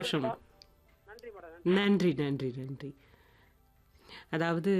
சந்தோஷம் நன்றி மேடம் நன்றி நன்றி நன்றி அதாவது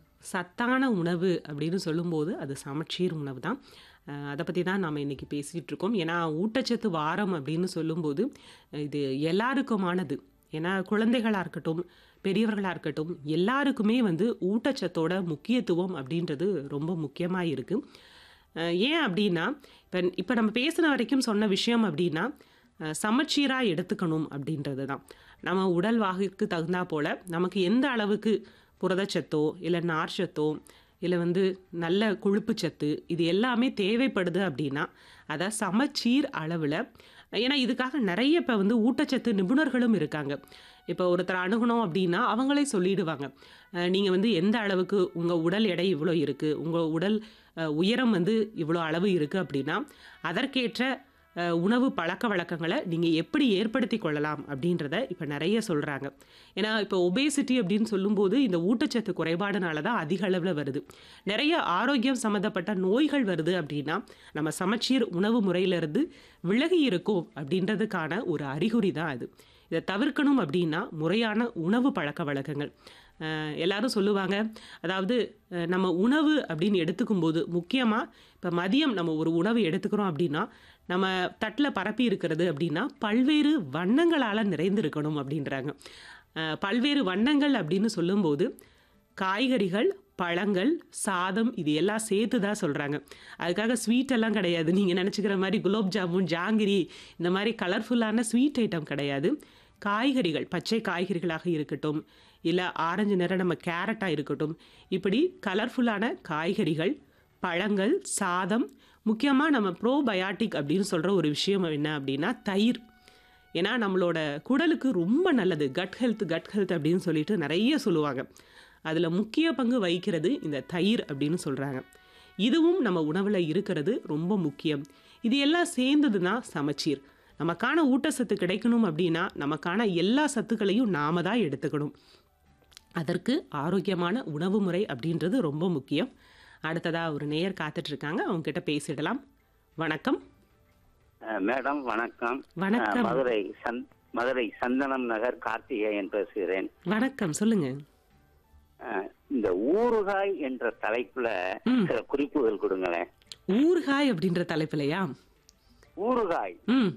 சத்தான உணவு அப்படின்னு சொல்லும்போது அது சமச்சீர் உணவு தான் அஹ் அதை பற்றி தான் நாம் இன்றைக்கி பேசிகிட்டு இருக்கோம் ஏன்னா ஊட்டச்சத்து வாரம் அப்படின்னு சொல்லும்போது இது எல்லாருக்குமானது ஏன்னா குழந்தைகளாக இருக்கட்டும் பெரியவர்களாக இருக்கட்டும் எல்லாருக்குமே வந்து ஊட்டச்சத்தோட முக்கியத்துவம் அப்படின்றது ரொம்ப முக்கியமாக இருக்குது அஹ் ஏன் அப்படின்னா இப்போ இப்போ நம்ம பேசின வரைக்கும் சொன்ன விஷயம் அப்படின்னா சமச்சீராக எடுத்துக்கணும் அப்படின்றது தான் நம்ம உடல் வாகிற்கு தகுந்தா போல் நமக்கு எந்த அளவுக்கு புரதச்சத்தோ இல்லை நார்ச்சத்தோ இல்லை வந்து நல்ல கொழுப்புச்சத்து இது எல்லாமே தேவைப்படுது அப்படின்னா அதை சமச்சீர் அளவில் ஏன்னா இதுக்காக நிறைய இப்போ வந்து ஊட்டச்சத்து நிபுணர்களும் இருக்காங்க இப்போ ஒருத்தர் அணுகணும் அப்படின்னா அவங்களே சொல்லிடுவாங்க நீங்கள் வந்து எந்த அளவுக்கு உங்கள் உடல் எடை இவ்வளோ இருக்குது உங்கள் உடல் அஹ், உயரம் வந்து இவ்வளோ அளவு இருக்குது அப்படின்னா அதற்கேற்ற அஹ், உணவு பழக்க வழக்கங்களை நீங்கள் எப்படி ஏற்படுத்தி கொள்ளலாம் அப்படின்றத இப்போ நிறைய சொல்கிறாங்க ஏன்னா இப்போ ஒபேசிட்டி அப்படின்னு சொல்லும்போது இந்த ஊட்டச்சத்து குறைபாடுனால தான் அதிக அளவில் வருது நிறைய ஆரோக்கியம் சம்மந்தப்பட்ட நோய்கள் வருது அப்படின்னா நம்ம சமச்சீர் உணவு முறையிலிருந்து விலகி இருக்கோம் அப்படின்றதுக்கான ஒரு அறிகுறி தான் அது இதை தவிர்க்கணும் அப்படின்னா முறையான உணவு பழக்க வழக்கங்கள் அஹ் எல்லாரும் சொல்லுவாங்க அதாவது அஹ் நம்ம உணவு அப்படின்னு எடுத்துக்கும்போது முக்கியமாக இப்போ மதியம் நம்ம ஒரு உணவு எடுத்துக்கிறோம் அப்படின்னா நம்ம தட்டில் பரப்பி இருக்கிறது அப்படின்னா பல்வேறு வண்ணங்களால் நிறைந்திருக்கணும் அப்படின்றாங்க அஹ் பல்வேறு வண்ணங்கள் அப்படின்னு சொல்லும்போது காய்கறிகள் பழங்கள் சாதம் இது எல்லாம் சேர்த்து தான் சொல்கிறாங்க அதுக்காக ஸ்வீட் எல்லாம் கிடையாது நீங்கள் நினச்சிக்கிற மாதிரி குலோப் ஜாமுன் ஜாங்கிரி இந்த மாதிரி கலர்ஃபுல்லான ஸ்வீட் ஐட்டம் கிடையாது காய்கறிகள் பச்சை காய்கறிகளாக இருக்கட்டும் இல்லை ஆரஞ்சு நிறம் நம்ம கேரட்டாக இருக்கட்டும் இப்படி கலர்ஃபுல்லான காய்கறிகள் பழங்கள் சாதம் முக்கியமாக நம்ம ப்ரோபயாட்டிக் அப்படின்னு சொல்கிற ஒரு விஷயம் என்ன அப்படின்னா தயிர் ஏன்னா நம்மளோட குடலுக்கு ரொம்ப நல்லது கட் ஹெல்த் கட் ஹெல்த் அப்படின்னு சொல்லிட்டு நிறைய சொல்லுவாங்க அதில் முக்கிய பங்கு வகிக்கிறது இந்த தயிர் அப்படின்னு சொல்கிறாங்க இதுவும் நம்ம உணவில் இருக்கிறது ரொம்ப முக்கியம் இது எல்லாம் சேர்ந்தது தான் சமச்சீர் நமக்கான ஊட்டச்சத்து கிடைக்கணும் அப்படின்னா நமக்கான எல்லா சத்துக்களையும் நாம தான் எடுத்துக்கணும் அதற்கு ஆரோக்கியமான உணவு முறை அப்படின்றது ரொம்ப முக்கியம் அடுத்ததாக ஒரு நேயர் காத்துட்டு இருக்காங்க அவங்க கிட்ட பேசிடலாம் வணக்கம் அஹ் மேடம் வணக்கம் வணக்கம். அஹ் மதுரை சந் மதுரை சந்தனம் நகர் கார்த்திகேயன் பேசுகிறேன் வணக்கம் சொல்லுங்க அஹ் இந்த ஊறுகாய் என்ற தலைப்புல ம். சில குறிப்புகள் கொடுங்களேன் ஊறுகாய் அப்படின்ற தலைப்பிலையா ஊறுகாய் ம்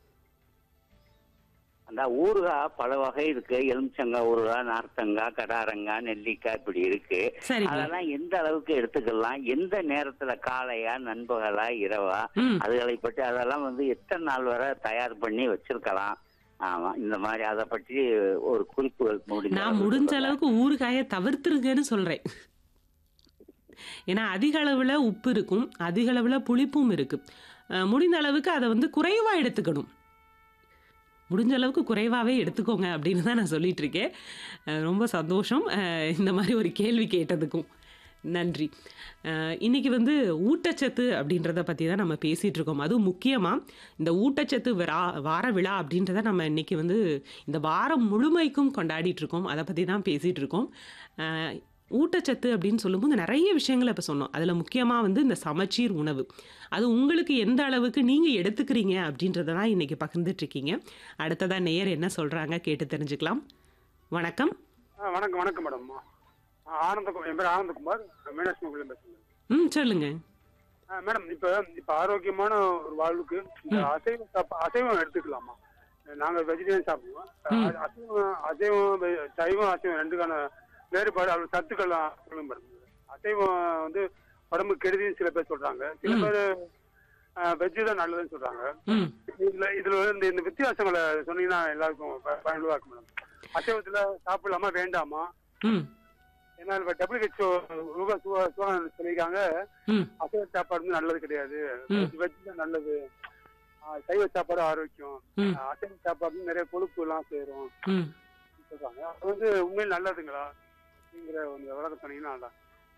அந்த ஊறுகாய் பல வகை இருக்கு எலுமிச்சங்காய் ஊறுகாய் நார்த்தங்காய் கடாரங்காய் நெல்லிக்காய் இப்படி இருக்கு சரிங்க அதெல்லாம் எந்த அளவுக்கு எடுத்துக்கலாம் எந்த நேரத்துல காலையா நண்பகலா இரவா ம் அதுகளை பற்றி அதெல்லாம் வந்து எத்தனை நாள் வரை தயார் பண்ணி வச்சிருக்கலாம் ஆமா இந்த மாதிரி அதை பற்றி ஒரு குறிப்புகள் முடிஞ்ச நான் அளவுக்கு முடிஞ்ச சொல்லுங்க. அளவுக்கு ஊறுகாயை தவிர்த்துருங்கன்னு சொல்றேன் ஏன்னா அதிக அளவில் உப்பு இருக்கும் அதிக அளவில் புளிப்பும் இருக்கு அஹ் முடிந்த அளவுக்கு அதை வந்து குறைவா எடுத்துக்கணும் முடிஞ்ச அளவுக்கு குறைவாகவே எடுத்துக்கோங்க அப்படின்னு தான் நான் சொல்லிட்டு இருக்கேன் அஹ் ரொம்ப சந்தோஷம் அஹ் இந்த மாதிரி ஒரு கேள்வி கேட்டதுக்கும் நன்றி அஹ் இன்னைக்கு வந்து ஊட்டச்சத்து அப்படின்றத பற்றி தான் நம்ம பேசிகிட்டு இருக்கோம் அதுவும் முக்கியமாக இந்த ஊட்டச்சத்து விரா வார விழா அப்படின்றத நம்ம இன்னைக்கு வந்து இந்த வாரம் முழுமைக்கும் கொண்டாடிட்டு இருக்கோம் அதை பற்றி தான் பேசிகிட்டு இருக்கோம் அஹ் ஊட்டச்சத்து அப்படின்னு சொல்லும்போது நிறைய விஷயங்களை இப்போ சொன்னோம் அதில் முக்கியமாக வந்து இந்த சமச்சீர் உணவு அது உங்களுக்கு எந்த அளவுக்கு நீங்கள் எடுத்துக்கிறீங்க அப்படின்றத தான் இன்றைக்கி பகிர்ந்துட்டு இருக்கீங்க அடுத்ததாக நேயர் என்ன சொல்கிறாங்க கேட்டு தெரிஞ்சுக்கலாம் வணக்கம் ஆ வணக்கம் வணக்கம் மேடம் ஆ, ஆனந்தகுமார் என் பேர் ஆனந்தகுமார் மீனாட்சி கோயிலும் பேசுகிறேன் ம் சொல்லுங்க ஆ மேடம் இப்போ இப்போ ஆரோக்கியமான ஒரு வாழ்வுக்கு இந்த அசைவம் சாப்பா அசைவம் எடுத்துக்கலாமா நாங்கள் வெஜிடேரியன் சாப்பிடுவோம் அ- அசைவம் அசைவம் வெ- சைவம் அசைவம் ரெண்டுக்கான வேறுபாடு அது சத்துக்கள் சொல்லுங்க மேடம் அசைவம் வந்து உடம்பு கெடுதின்னு சில பேர் சொல்றாங்க சில பேர் வெஜ்ஜு தான் நல்லதுன்னு சொல்றாங்க ம் இதுல இதுல வந்து இந்த- இந்த வித்தியாசங்களை சொன்னீங்கன்னா எல்லாருக்கும் ப- பயனுள்ளதா இருக்கும் மேடம் அசைவத்துல சாப்பிடலாமா வேண்டாமா ம் ஏன்னா இப்ப டபிள்யூஹெச்ஓ ரூபா சுகா சுகாதாரம் சொல்லியிருக்காங்க ம் அசைவ சாப்பாடு வந்து நல்லது கிடையாது ம். வெஜ் தான் நல்லது ஆ, சைவ சாப்பாடு ஆரோக்கியம் ம். ஆ, அசைவ சாப்பாடு வந்து நிறைய கொழுப்பு எல்லாம் சேரும் ம் சொல்றாங்க அது வந்து உண்மையில் நல்லதுங்களா அப்படிங்கிற ஒரு விளக்கம் சொன்னீங்கன்னா நல்லா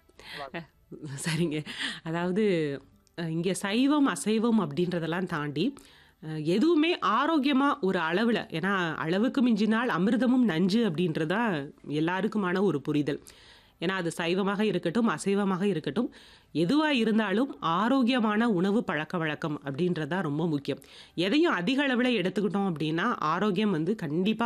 சரிங்க அதாவது இங்கே சைவம் அசைவம் அப்படின்றதெல்லாம் தாண்டி அஹ், எதுவுமே ஆரோக்கியமாக ஒரு அளவில் ஏன்னா அளவுக்கு மிஞ்சினால் அமிர்தமும் நஞ்சு அப்படின்றதா எல்லாருக்குமான ஒரு புரிதல் ஏன்னா அது சைவமாக இருக்கட்டும் அசைவமாக இருக்கட்டும் எதுவாக இருந்தாலும் ஆரோக்கியமான உணவு பழக்க வழக்கம் அப்படின்றது தான் ரொம்ப முக்கியம் எதையும் அதிக அளவில் எடுத்துக்கிட்டோம் அப்படின்னா ஆரோக்கியம் வந்து கண்டிப்பாக